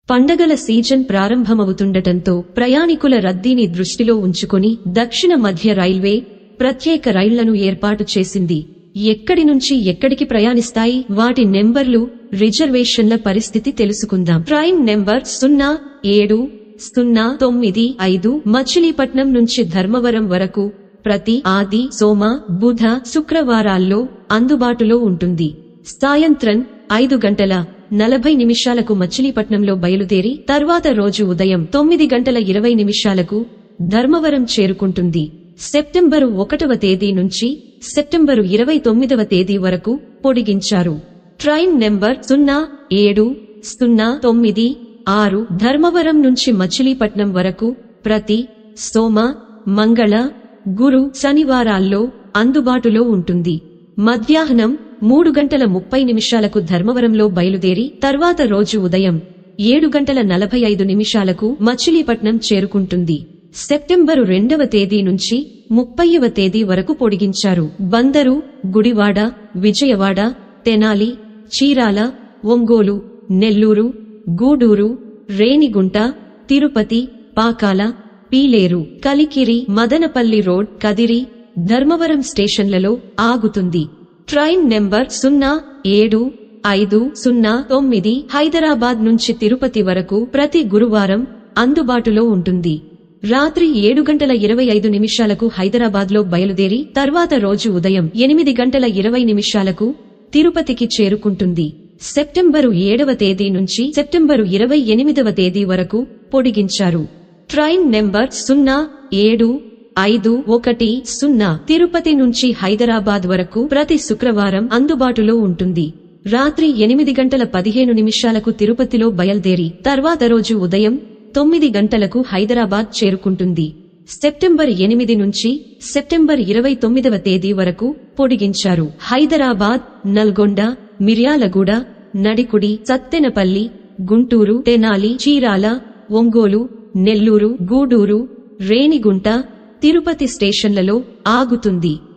పండగల సీజన్ ప్రారంభమవుతుండటంతో ప్రయాణికుల రద్దీని దృష్టిలో ఉంచుకుని దక్షిణ మధ్య రైల్వే ప్రత్యేక రైళ్లను ఏర్పాటు చేసింది ఎక్కడి నుంచి ఎక్కడికి ప్రయాణిస్తాయి వాటి నెంబర్లు రిజర్వేషన్ల పరిస్థితి తెలుసుకుందాం ట్రైన్ నెంబర్ సున్నా ఏడు సున్నా తొమ్మిది ఐదు మచిలీపట్నం నుంచి ధర్మవరం వరకు ప్రతి ఆది సోమ బుధ శుక్రవారాల్లో అందుబాటులో ఉంటుంది సాయంత్రం ఐదు గంటల నలభై నిమిషాలకు మచిలీపట్నంలో బయలుదేరి తర్వాత రోజు ఉదయం తొమ్మిది గంటల ఇరవై నిమిషాలకు ధర్మవరం చేరుకుంటుంది సెప్టెంబరు ఒకటవ తేదీ నుంచి సెప్టెంబరు ఇరవై తొమ్మిదవ తేదీ వరకు పొడిగించారు ట్రైన్ నెంబర్ సున్నా ఏడు సున్నా తొమ్మిది ఆరు ధర్మవరం నుంచి మచిలీపట్నం వరకు ప్రతి సోమ మంగళ గురు శనివారాల్లో అందుబాటులో ఉంటుంది మధ్యాహ్నం మూడు గంటల ముప్పై నిమిషాలకు ధర్మవరంలో బయలుదేరి తర్వాత రోజు ఉదయం ఏడు గంటల నలభై ఐదు నిమిషాలకు మచిలీపట్నం చేరుకుంటుంది సెప్టెంబరు రెండవ తేదీ నుంచి ముప్పైవ తేదీ వరకు పొడిగించారు బందరు గుడివాడ విజయవాడ తెనాలి చీరాల ఒంగోలు నెల్లూరు గూడూరు రేణిగుంట తిరుపతి పాకాల పీలేరు కలికిరి మదనపల్లి రోడ్ కదిరి ధర్మవరం స్టేషన్లలో ఆగుతుంది ట్రైన్ నెంబర్ సున్నా ఏడు ఐదు సున్నా తొమ్మిది హైదరాబాద్ నుంచి తిరుపతి వరకు ప్రతి గురువారం అందుబాటులో ఉంటుంది రాత్రి ఏడు గంటల ఇరవై ఐదు నిమిషాలకు హైదరాబాద్లో బయలుదేరి తర్వాత రోజు ఉదయం ఎనిమిది గంటల ఇరవై నిమిషాలకు తిరుపతికి చేరుకుంటుంది సెప్టెంబరు ఏడవ తేదీ నుంచి సెప్టెంబరు ఇరవై ఎనిమిదవ తేదీ వరకు పొడిగించారు ట్రైన్ నెంబర్ సున్నా ఏడు ఐదు ఒకటి సున్నా తిరుపతి నుంచి హైదరాబాద్ వరకు ప్రతి శుక్రవారం అందుబాటులో ఉంటుంది రాత్రి ఎనిమిది గంటల పదిహేను నిమిషాలకు తిరుపతిలో బయలుదేరి తర్వాత రోజు ఉదయం తొమ్మిది గంటలకు హైదరాబాద్ చేరుకుంటుంది సెప్టెంబర్ ఎనిమిది నుంచి సెప్టెంబర్ ఇరవై తొమ్మిదవ తేదీ వరకు పొడిగించారు హైదరాబాద్ నల్గొండ మిర్యాలగూడ నడికుడి సత్తెనపల్లి గుంటూరు తెనాలి చీరాల ఒంగోలు నెల్లూరు గూడూరు రేణిగుంట తిరుపతి స్టేషన్లలో ఆగుతుంది